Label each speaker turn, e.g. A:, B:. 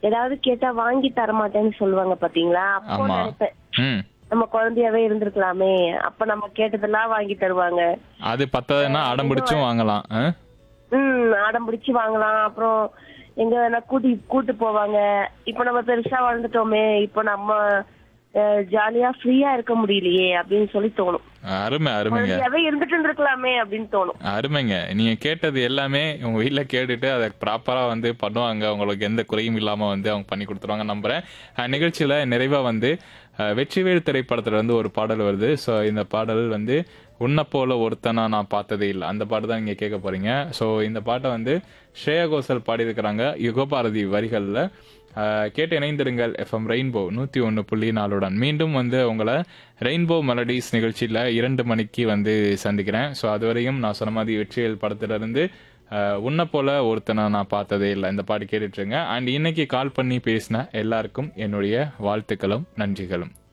A: ஏதாவது கேட்டா வாங்கி தர மாட்டேன்னு சொல்லுவாங்க பாத்தீங்களா அப்போ
B: ஆமா.
A: நினைப்பேன்
B: ம்
A: நம்ம குழந்தையாவே இருந்திருக்கலாமே அப்ப நம்ம கேட்டதெல்லாம் வாங்கி தருவாங்க
B: அது பத்தாதுன்னா அடம் பிடிச்சும் வாங்கலாம் ஆ?
A: ம் அடம் பிடிச்சு வாங்கலாம் அப்புறம் எங்க வேணா கூட்டி கூட்டு போவாங்க இப்ப நம்ம பெருசா வளர்ந்துட்டோமே இப்ப நம்ம ஜாலியா ஃப்ரீயா இருக்க முடியலையே அப்படின்னு சொல்லி தோணும்
B: அருமை அருமைங்க
A: குழந்தையாவே இருந்துட்டு இருந்திருக்கலாமே அப்படின்னு தோணும்
B: அருமைங்க நீங்க கேட்டது எல்லாமே உங்க வீட்ல கேட்டுட்டு அதை ப்ராப்பரா வந்து பண்ணுவாங்க உங்களுக்கு எந்த குறையும் இல்லாம வந்து அவங்க பண்ணி கொடுத்துருவாங்க நம்புறேன் அஹ் நிகழ்ச்சியில நிறைவா வந்து அஹ் வெற்றிவேல் திரைப்படத்துல வந்து ஒரு பாடல் வருது ஸோ இந்த பாடல் வந்து உன்னை போல ஒருத்தனா நான் பார்த்ததே இல்லை அந்த பாட்டு தான் நீங்க கேட்க போறீங்க ஸோ இந்த பாட்டை வந்து ஸ்ரேயா கோஷல் பாடியிருக்கிறாங்க யுகபாரதி வரிகளில் கேட்டு இணைந்திருங்கள் எஃப்எம் ரெயின்போ நூற்றி ஒன்று புள்ளி நாலுடன் மீண்டும் வந்து உங்களை ரெயின்போ மெலடிஸ் நிகழ்ச்சியில் இரண்டு மணிக்கு வந்து சந்திக்கிறேன் ஸோ அதுவரையும் நான் சொன்ன மாதிரி வெற்றியல் படத்திலிருந்து அஹ், உன்னை போல ஒருத்தனை நான் பார்த்ததே இல்லை இந்த பாட்டு கேட்டுட்ருங்க அண்ட் இன்னைக்கு கால் பண்ணி பேசின எல்லாருக்கும் என்னுடைய வாழ்த்துக்களும் நன்றிகளும்